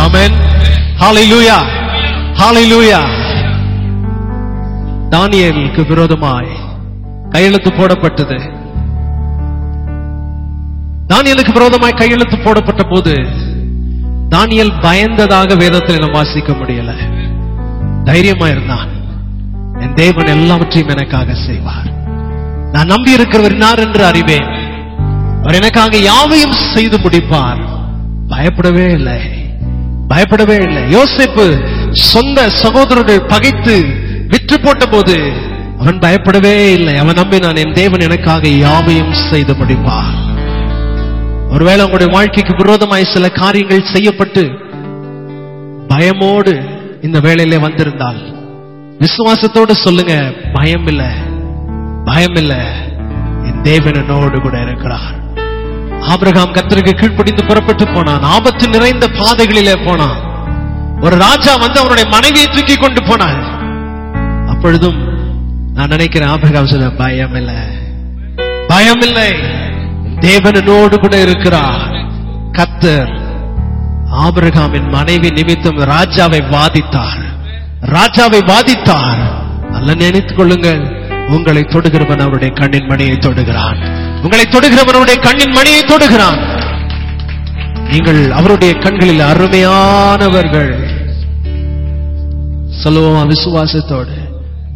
ஆமென் ஹalleluya ஹalleluya தானியேலுக்கு விரோதமாய் கையெழுத்து போடப்பட்டது தானியலுக்கு விரோதமாய் கையெழுத்து போடப்பட்ட போது தானியல் பயந்ததாக வேதத்தில் நாம் வாசிக்க முடியல தைரியமா இருந்தான் என் தேவன் எல்லாவற்றையும் எனக்காக செய்வார் நான் நம்பி இருக்கிறவர் இன்னார் என்று அறிவேன் அவர் எனக்காக யாவையும் செய்து முடிப்பார் பயப்படவே இல்லை பயப்படவே இல்லை யோசிப்பு சொந்த சகோதரர்கள் பகைத்து விற்று போட்ட போது அவன் பயப்படவே இல்லை அவன் நம்பினான் என் தேவன் எனக்காக யாவையும் செய்து முடிப்பார் ஒருவேளை உங்களுடைய வாழ்க்கைக்கு விரோதமாய் சில காரியங்கள் செய்யப்பட்டு பயமோடு இந்த வேளையில வந்திருந்தால் விசுவாசத்தோடு சொல்லுங்க பயம் இல்ல பயம் இல்ல என் தேவன் என்னோடு கூட இருக்கிறார் ஆபிரகாம் கர்த்தருக்கு கீழ்ப்படிந்து புறப்பட்டு போனான் ஆபத்து நிறைந்த பாதைகளிலே போனான் ஒரு ராஜா வந்து அவனுடைய மனைவியை தூக்கி கொண்டு போனான் அப்பொழுதும் நான் நினைக்கிறேன் ஆபிரகாம் சொன்ன பயம் இல்ல பயம் இல்லை தேவன் என்னோடு கூட இருக்கிறார் கத்தர் ஆபிரகாமின் மனைவி நிமித்தம் ராஜாவை வாதித்தார் ராஜாவை வாதித்தார் நல்ல நினைத்துக் கொள்ளுங்கள் உங்களை தொடுகிறவன் அவருடைய கண்ணின் மணியை தொடுகிறான் உங்களை தொடுகிறவன் அவருடைய கண்ணின் மணியை தொடுகிறான் நீங்கள் அவருடைய கண்களில் அருமையானவர்கள் சொல்லுவோமா விசுவாசத்தோடு